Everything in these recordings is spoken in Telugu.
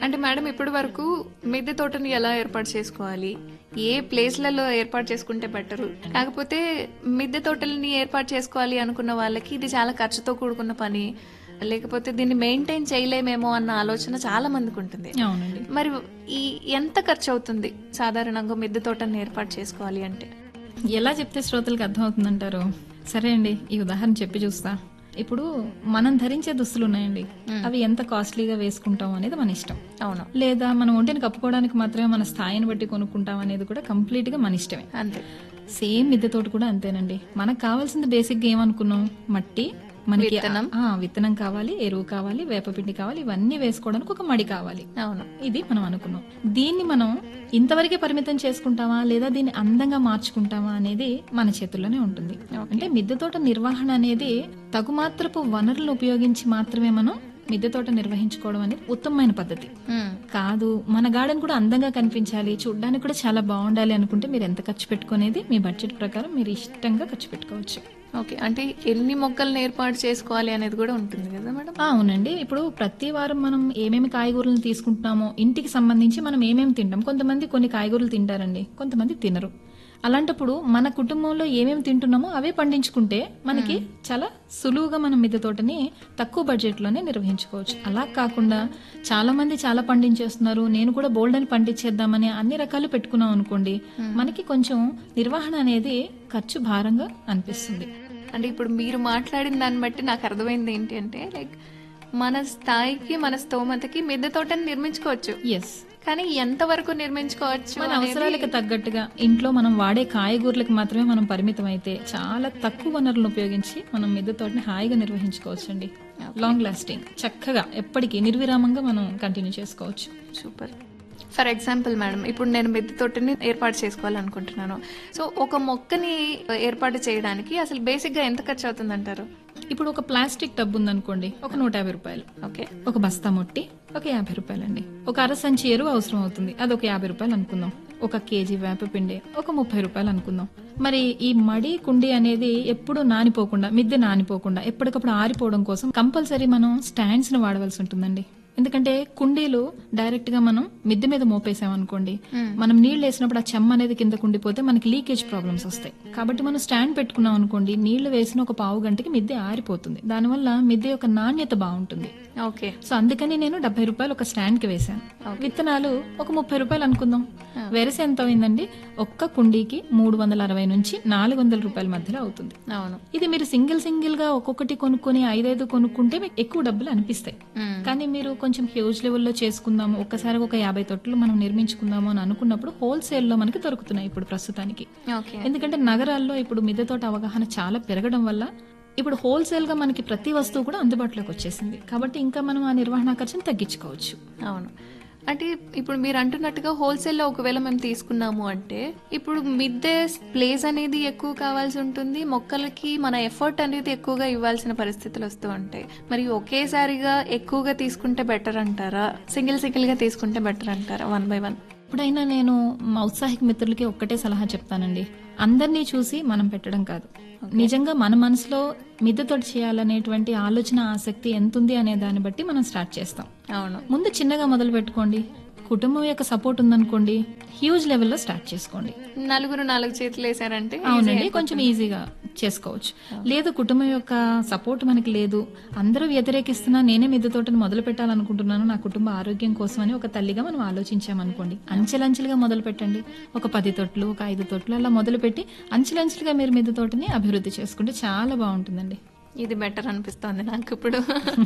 అంటే మేడం ఇప్పటి వరకు మిద్దె తోటని ఎలా ఏర్పాటు చేసుకోవాలి ఏ ప్లేస్లలో ఏర్పాటు చేసుకుంటే బెటరు కాకపోతే మిద్దె తోటలని ఏర్పాటు చేసుకోవాలి అనుకున్న వాళ్ళకి ఇది చాలా ఖర్చుతో కూడుకున్న పని లేకపోతే దీన్ని మెయింటైన్ చేయలేమేమో అన్న ఆలోచన చాలా మందికి ఉంటుంది అవునండి మరి ఈ ఎంత ఖర్చు అవుతుంది సాధారణంగా మిద్దె తోటని ఏర్పాటు చేసుకోవాలి అంటే ఎలా చెప్తే శ్రోతలకు అర్థమవుతుందంటారు సరే అండి ఈ ఉదాహరణ చెప్పి చూస్తా ఇప్పుడు మనం ధరించే దుస్తులు ఉన్నాయండి అవి ఎంత కాస్ట్లీగా వేసుకుంటాం అనేది మన ఇష్టం అవును లేదా మనం ఒంటిని కప్పుకోవడానికి మాత్రమే మన స్థాయిని బట్టి కొనుక్కుంటాం అనేది కూడా కంప్లీట్ గా మన ఇష్టమే అంతే సేమ్ మిద్దె తోట కూడా అంతేనండి మనకు కావాల్సింది బేసిక్ గా ఏమనుకున్నాం మట్టి మనకి విత్తనం. ఆ, విత్తనం కావాలి ఎరువు కావాలి వేపపిండి కావాలి ఇవన్నీ వేసుకోవడానికి ఒక మడి కావాలి అవును ఇది మనం అనుకున్నాం దీన్ని మనం ఇంతవరకే పరిమితం చేసుకుంటామా లేదా దీన్ని అందంగా మార్చుకుంటామా అనేది మన చేతుల్లోనే ఉంటుంది అంటే మిద్దె తోట నిర్వహణ అనేది తగుమాత్రపు వనరులను ఉపయోగించి మాత్రమే మనం మిద్దె తోట నిర్వహించుకోవడం అనేది ఉత్తమమైన పద్ధతి ఉమ్. కాదు మన గార్డెన్ కూడా అందంగా కనిపించాలి చూడడానికి కూడా చాలా బాగుండాలి అనుకుంటే మీరు ఎంత ఖర్చు పెట్టుకునేది మీ బడ్జెట్ ప్రకారం మీరు ఇష్టంగా ఖర్చు పెట్టుకోవచ్చు ఓకే అంటే ఎన్ని మొక్కలను ఏర్పాటు చేసుకోవాలి అనేది కూడా ఉంటుంది కదా మేడం ఆ, అవునండి ఇప్పుడు ప్రతి వారం మనం ఏమేమి కాయగూరలను తీసుకుంటున్నామో ఇంటికి సంబంధించి మనం ఏమేమి తింటాం కొంతమంది కొన్ని కాయగూరలు తింటారండి కొంతమంది తినరు అలాంటప్పుడు మన కుటుంబంలో ఏమేమి తింటున్నామో అవే పండించుకుంటే మనకి చాలా సులువుగా మనం మిద్దె తోటని తక్కువ బడ్జెట్ లోనే నిర్వహించుకోవచ్చు అలా కాకుండా చాలా మంది చాలా పండించేస్తున్నారు నేను కూడా బోల్డ్ అని పండించేద్దామని అన్ని రకాలు పెట్టుకున్నాం అనుకోండి మనకి కొంచెం నిర్వహణ అనేది ఖర్చు భారంగా అనిపిస్తుంది అంటే ఇప్పుడు మీరు మాట్లాడిన దాన్ని బట్టి నాకు అర్థమైంది ఏంటి అంటే లైక్ మన స్థాయికి మన స్తోమతకి మిద్దె తోటని నిర్మించుకోవచ్చు ఎస్ కానీ ఎంత వరకు నిర్మించుకోవచ్చు మన అనేది- అవసరాలకు తగ్గట్టుగా ఇంట్లో మనం వాడే కాయగూరలకు మాత్రమే మనం పరిమితం అయితే చాలా తక్కువ వనరులను ఉపయోగించి మనం మిద్దె తోటని హాయిగా నిర్వహించుకోవచ్చండి లాంగ్ లాస్టింగ్ చక్కగా ఎప్పటికీ నిర్విరామంగా మనం కంటిన్యూ చేసుకోవచ్చు సూపర్ ఫర్ ఎగ్జాంపుల్ మేడం ఇప్పుడు నేను మిద్దె తోటని ఏర్పాటు చేసుకోవాలనుకుంటున్నాను సో ఒక మొక్కని ఏర్పాటు చేయడానికి అసలు బేసిక్ గా ఎంత ఖర్చు అవుతుంది అంటారు ఇప్పుడు ఒక ప్లాస్టిక్ టబ్ ఉందనుకోండి ఒక నూట యాభై రూపాయలు ఓకే ఒక బస్తా మొట్టి ఒక యాభై రూపాయలండి ఒక అర సంచి ఎరువు అవసరం అవుతుంది అది ఒక యాభై రూపాయలు అనుకుందాం ఒక కేజీ వేపపిండి ఒక ముప్పై రూపాయలు అనుకుందాం మరి ఈ మడి కుండి అనేది ఎప్పుడు నానిపోకుండా మిద్దె నానిపోకుండా ఎప్పటికప్పుడు ఆరిపోవడం కోసం కంపల్సరీ మనం స్టాండ్స్ ని వాడవలసి ఉంటుందండి ఎందుకంటే కుండీలు డైరెక్ట్ గా మనం మిద్దె మీద మోపేసాం అనుకోండి మనం నీళ్లు వేసినప్పుడు ఆ చెమ్మ అనేది కింద కుండిపోతే మనకి లీకేజ్ ప్రాబ్లమ్స్ వస్తాయి కాబట్టి మనం స్టాండ్ పెట్టుకున్నాం అనుకోండి నీళ్లు వేసిన ఒక పావు గంటకి మిద్దె ఆరిపోతుంది దానివల్ల మిద్దె యొక్క నాణ్యత బాగుంటుంది ఓకే సో అందుకని నేను డెబ్బై రూపాయలు ఒక స్టాండ్ కి వేశాను విత్తనాలు ఒక ముప్పై రూపాయలు అనుకుందాం వెరసి ఎంత అయిందండి ఒక్క కుండీకి మూడు వందల అరవై నుంచి నాలుగు వందల రూపాయల మధ్యలో అవుతుంది అవును ఇది మీరు సింగిల్ సింగిల్ గా ఒక్కొక్కటి కొనుక్కొని ఐదైదు కొనుక్కుంటే మీకు ఎక్కువ డబ్బులు అనిపిస్తాయి మ్మ్. కానీ మీరు కొంచెం హ్యూజ్ లెవెల్లో చేసుకుందాము ఒక్కసారి ఒక యాభై తొట్టులు మనం నిర్మించుకుందాము అని అనుకున్నప్పుడు హోల్సేల్ లో మనకి దొరుకుతున్నాయి ఇప్పుడు ప్రస్తుతానికి ఓకే ఎందుకంటే నగరాల్లో ఇప్పుడు మిద్దె తోట అవగాహన చాలా పెరగడం వల్ల ఇప్పుడు హోల్సేల్ గా మనకి ప్రతి వస్తువు కూడా అందుబాటులోకి వచ్చేసింది కాబట్టి ఇంకా మనం ఆ నిర్వహణ ఖర్చును తగ్గించుకోవచ్చు అవును అంటే ఇప్పుడు మీరు అంటున్నట్టుగా హోల్సేల్లో ఒకవేళ మేము తీసుకున్నాము అంటే ఇప్పుడు మిద్దె ప్లేస్ అనేది ఎక్కువ కావాల్సి ఉంటుంది మొక్కలకి మన ఎఫర్ట్ అనేది ఎక్కువగా ఇవ్వాల్సిన పరిస్థితులు వస్తూ ఉంటాయి మరి ఒకేసారిగా ఎక్కువగా తీసుకుంటే బెటర్ అంటారా సింగిల్ సింగిల్ గా తీసుకుంటే బెటర్ అంటారా వన్ బై వన్ ఇప్పుడైనా నేను మా ఉత్సాహిక మిత్రులకి ఒక్కటే సలహా చెప్తానండి అందరినీ చూసి మనం పెట్టడం కాదు నిజంగా మన మనసులో మిద్దెతోటి చేయాలనేటువంటి ఆలోచన ఆసక్తి ఎంత ఉంది అనే దాన్ని బట్టి మనం స్టార్ట్ చేస్తాం అవును ముందు చిన్నగా మొదలు పెట్టుకోండి కుటుంబం యొక్క సపోర్ట్ ఉందనుకోండి హ్యూజ్ లెవెల్లో స్టార్ట్ చేసుకోండి నలుగురు నాలుగు చేతులు వేసారంటే అవునండి కొంచెం ఈజీగా చేసుకోవచ్చు లేదు కుటుంబం యొక్క సపోర్ట్ మనకి లేదు అందరూ వ్యతిరేకిస్తున్నా నేనే మిద్దె తోటని మొదలు పెట్టాలనుకుంటున్నాను నా కుటుంబ ఆరోగ్యం కోసం అని ఒక తల్లిగా మనం ఆలోచించామనుకోండి అంచెలంచెలుగా మొదలు పెట్టండి ఒక పది తొట్లు ఒక ఐదు తొట్లు అలా మొదలు పెట్టి అంచెలంచెలుగా మీరు మిద్దె తోటని అభివృద్ధి చేసుకుంటే చాలా బాగుంటుందండి ఇది బెటర్ అనిపిస్తోంది నాకు ఇప్పుడు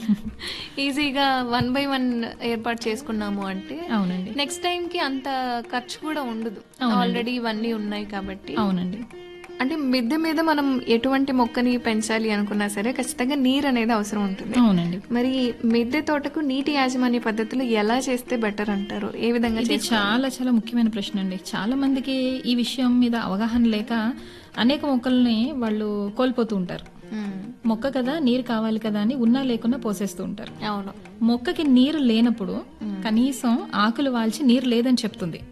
ఈజీగా వన్ బై వన్ ఏర్పాటు చేసుకున్నాము అంటే అవునండి నెక్స్ట్ టైం కి అంత ఖర్చు కూడా ఉండదు ఆల్రెడీ ఇవన్నీ ఉన్నాయి కాబట్టి అవునండి అంటే మిద్దె మీద మనం ఎటువంటి మొక్కని పెంచాలి అనుకున్నా సరే ఖచ్చితంగా నీరు అనేది అవసరం ఉంటుంది అవునండి మరి మిద్దె తోటకు నీటి యాజమాన్య పద్ధతులు ఎలా చేస్తే బెటర్ అంటారు ఏ విధంగా ఇది చాలా చాలా ముఖ్యమైన ప్రశ్న అండి చాలా మందికి ఈ విషయం మీద అవగాహన లేక అనేక మొక్కల్ని వాళ్ళు కోల్పోతూ ఉంటారు మ్మ్. మొక్క కదా నీరు కావాలి కదా అని ఉన్నా లేకున్నా పోసేస్తూ ఉంటారు అవును మొక్కకి నీరు లేనప్పుడు కనీసం ఆకులు వాల్చి నీరు లేదని చెప్తుంది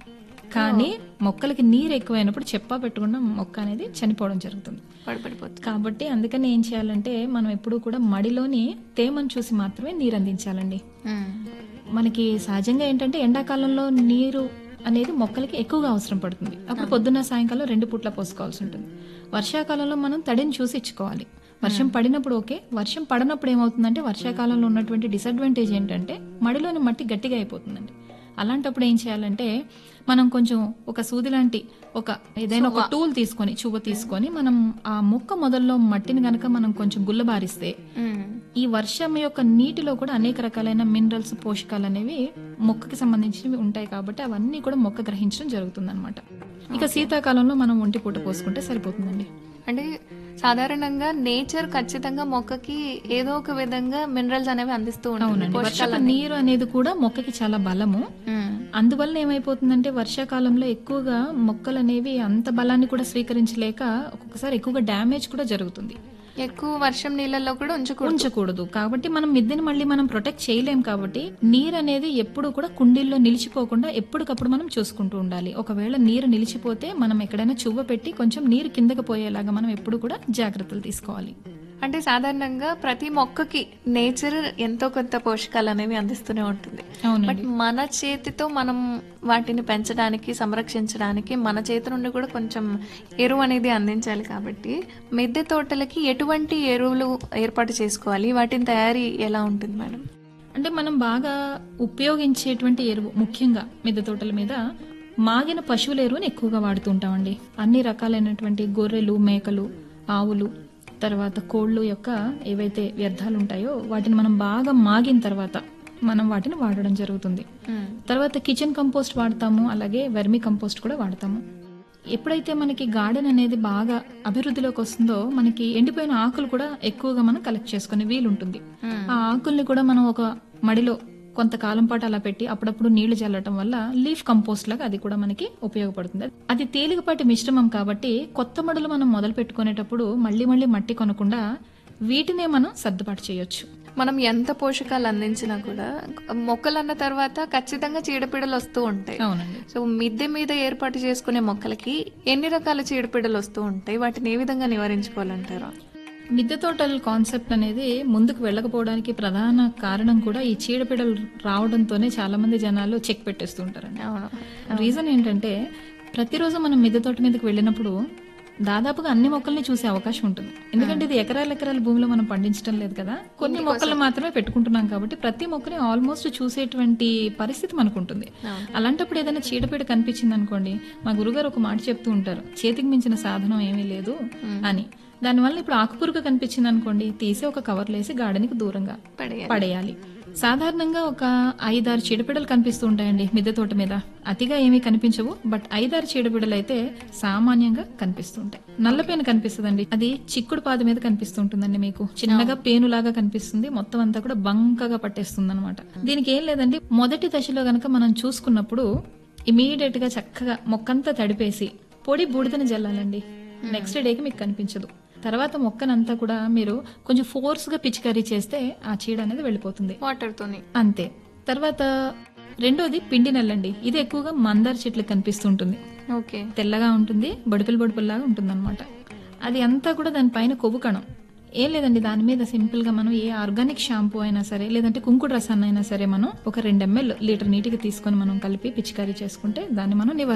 కానీ మొక్కలకి నీరు ఎక్కువైనప్పుడు చెప్పా పెట్టకుండా మొక్క అనేది చనిపోవడం జరుగుతుంది పడిపడిపోతుంది కాబట్టి అందుకని ఏం చేయాలంటే మనం ఎప్పుడూ కూడా మడిలోని తేమను చూసి మాత్రమే నీరు అందించాలండి ఉమ్. మనకి సహజంగా ఏంటంటే ఎండాకాలంలో నీరు అనేది మొక్కలకి ఎక్కువగా అవసరం పడుతుంది అప్పుడు పొద్దున్న సాయంకాలం రెండు పూట్ల పోసుకోవాల్సి ఉంటుంది వర్షాకాలంలో మనం తడిని చూసి ఇచ్చుకోవాలి వర్షం పడినప్పుడు ఓకే వర్షం పడనప్పుడు ఏమవుతుందంటే వర్షాకాలంలో ఉన్నటువంటి డిసడ్వాంటేజ్ ఏంటంటే మడిలోని మట్టి గట్టిగా అయిపోతుందండి అలాంటప్పుడు ఏం చేయాలంటే మనం కొంచెం ఒక సూది లాంటి ఒక ఏదైనా ఒక టూల్ తీసుకొని చువ్వ తీసుకొని మనం ఆ మొక్క మొదల్లో మట్టిని గనక మనం కొంచెం గుల్లబారిస్తే ఉమ్. ఈ వర్షం యొక్క నీటిలో కూడా అనేక రకాలైన మినరల్స్ పోషకాలు అనేవి మొక్కకి సంబంధించినవి ఉంటాయి కాబట్టి అవన్నీ కూడా మొక్క గ్రహించడం జరుగుతుంది ఇక శీతాకాలంలో మనం ఒంటి పూట పోసుకుంటే సరిపోతుందండి అంటే సాధారణంగా నేచర్ ఖచ్చితంగా మొక్కకి ఏదో ఒక విధంగా మినరల్స్ అనేవి అందిస్తూ ఉంటుంది అవునండి వర్షపు నీరు అనేది కూడా మొక్కకి చాలా బలము ఉమ్. అందువల్ల ఏమైపోతుందంటే వర్షాకాలంలో ఎక్కువగా మొక్కలు అనేవి అంత బలాన్ని కూడా స్వీకరించలేక ఒక్కొక్కసారి ఎక్కువగా డ్యామేజ్ కూడా జరుగుతుంది ఎక్కువ వర్షం నీళ్ళల్లో కూడా ఉంచకూడదు ఉంచకూడదు కాబట్టి మనం మిద్దెని మళ్ళీ మనం ప్రొటెక్ట్ చేయలేం కాబట్టి నీరు అనేది ఎప్పుడు కూడా కుండీల్లో నిలిచిపోకుండా ఎప్పటికప్పుడు మనం చూసుకుంటూ ఉండాలి ఒకవేళ నీరు నిలిచిపోతే మనం ఎక్కడైనా చువ్వ పెట్టి కొంచెం నీరు కిందకి పోయేలాగా మనం ఎప్పుడు కూడా జాగ్రత్తలు తీసుకోవాలి అంటే సాధారణంగా ప్రతి మొక్కకి నేచర్ ఎంతో కొంత పోషకాలు అనేవి అందిస్తూనే ఉంటుంది బట్ అవునండి మన చేతితో మనం వాటిని పెంచడానికి సంరక్షించడానికి మన చేతి నుండి కూడా కొంచెం ఎరువు అనేది అందించాలి కాబట్టి మిద్దె తోటలకి ఎటువంటి ఎరువులు ఏర్పాటు చేసుకోవాలి వాటిని తయారీ ఎలా ఉంటుంది మేడం అంటే మనం బాగా ఉపయోగించేటువంటి ఎరువు ముఖ్యంగా మిద్దె తోటల మీద మాగిన పశువుల ఎరువుని ఎక్కువగా వాడుతూ ఉంటామండి అన్ని రకాలైనటువంటి గొర్రెలు మేకలు ఆవులు తర్వాత కోళ్ళు యొక్క ఏవైతే వ్యర్థాలు ఉంటాయో వాటిని మనం బాగా మాగిన తర్వాత మనం వాటిని వాడడం జరుగుతుంది తర్వాత కిచెన్ కంపోస్ట్ వాడతాము అలాగే వెర్మి కంపోస్ట్ కూడా వాడతాము ఎప్పుడైతే మనకి గార్డెన్ అనేది బాగా అభివృద్ధిలోకి వస్తుందో మనకి ఎండిపోయిన ఆకులు కూడా ఎక్కువగా మనం కలెక్ట్ చేసుకునే వీలుంటుంది ఆ ఆకుల్ని కూడా మనం ఒక మడిలో కొంతకాలం పాటు అలా పెట్టి అప్పుడప్పుడు నీళ్లు చల్లటం వల్ల లీఫ్ కంపోస్ట్ లాగా అది కూడా మనకి ఉపయోగపడుతుంది అది తేలికపాటి మిశ్రమం కాబట్టి కొత్త మడులు మనం మొదలు పెట్టుకునేటప్పుడు మళ్ళీ మళ్ళీ మట్టి కొనకుండా వీటినే మనం సర్దుబాటు చేయొచ్చు మనం ఎంత పోషకాలు అందించినా కూడా మొక్కలు అన్న తర్వాత ఖచ్చితంగా చీడపీడలు వస్తూ ఉంటాయి అవునండి సో మిద్దె మీద ఏర్పాటు చేసుకునే మొక్కలకి ఎన్ని రకాల చీడపీడలు వస్తూ ఉంటాయి వాటిని ఏ విధంగా నివారించుకోవాలంటారా మిద్దె తోటల కాన్సెప్ట్ అనేది ముందుకు వెళ్ళకపోవడానికి ప్రధాన కారణం కూడా ఈ చీడపీడలు రావడంతోనే చాలా మంది జనాలు చెక్ పెట్టేస్తూ ఉంటారండి అవును రీజన్ ఏంటంటే ప్రతిరోజు మనం మిద్దె తోట మీదకి వెళ్ళినప్పుడు దాదాపుగా అన్ని మొక్కల్ని చూసే అవకాశం ఉంటుంది ఎందుకంటే ఇది ఎకరాల ఎకరాల భూమిలో మనం పండించడం లేదు కదా కొన్ని మొక్కలు మాత్రమే పెట్టుకుంటున్నాం కాబట్టి ప్రతి మొక్కని ఆల్మోస్ట్ చూసేటువంటి పరిస్థితి మనకు ఉంటుంది అవును. అలాంటప్పుడు ఏదైనా చీడపీడ కనిపించింది అనుకోండి మా గురుగారు ఒక మాట చెప్తూ ఉంటారు చేతికి మించిన సాధనం ఏమీ లేదు అని దానివల్ల ఇప్పుడు ఆకుపురుగు కనిపించింది అనుకోండి తీసి ఒక కవర్లో వేసి గార్డెన్కి దూరంగా పడేయాలి పడేయాలి సాధారణంగా ఒక ఐదారు చీడపీడలు కనిపిస్తూ ఉంటాయండి మిద్దె తోట మీద అతిగా ఏమీ కనిపించవు బట్ ఐదారు చీడపీడలు అయితే సామాన్యంగా కనిపిస్తూ ఉంటాయి నల్ల పేను కనిపిస్తుందండి అది చిక్కుడు పాద మీద కనిపిస్తూ ఉంటుందండి మీకు చిన్నగా పేనులాగా కనిపిస్తుంది మొత్తం అంతా కూడా బంకగా పట్టేస్తుంది అనమాట దీనికి ఏం లేదండి మొదటి దశలో గనక మనం చూసుకున్నప్పుడు ఇమీడియట్ గా చక్కగా మొక్కంతా తడిపేసి పొడి బూడిదని జల్లాలండి నెక్స్ట్ డేకి మీకు కనిపించదు తర్వాత మొక్కనంతా కూడా మీరు కొంచెం ఫోర్స్ గా పిచికారీ చేస్తే ఆ చీడ అనేది వెళ్ళిపోతుంది వాటర్ తోని అంతే తర్వాత రెండోది పిండి నెల్లండి ఇది ఎక్కువగా మందార చెట్లకు కనిపిస్తుంటుంది ఓకే తెల్లగా ఉంటుంది బడుపులు బడుపుల్లాగా ఉంటుంది అనమాట అది అంతా కూడా దానిపైన కొవ్వు కణం ఏం లేదండి దాని మీద సింపుల్ గా మనం ఏ ఆర్గానిక్ షాంపూ అయినా సరే లేదంటే కుంకుడు రసాన్ని అయినా సరే మనం ఒక రెండు ఎంఎల్ లీటర్ నీటికి తీసుకొని మనం కలిపి పిచికారీ చేసుకుంటే దాన్ని మనం నివారించవచ్చు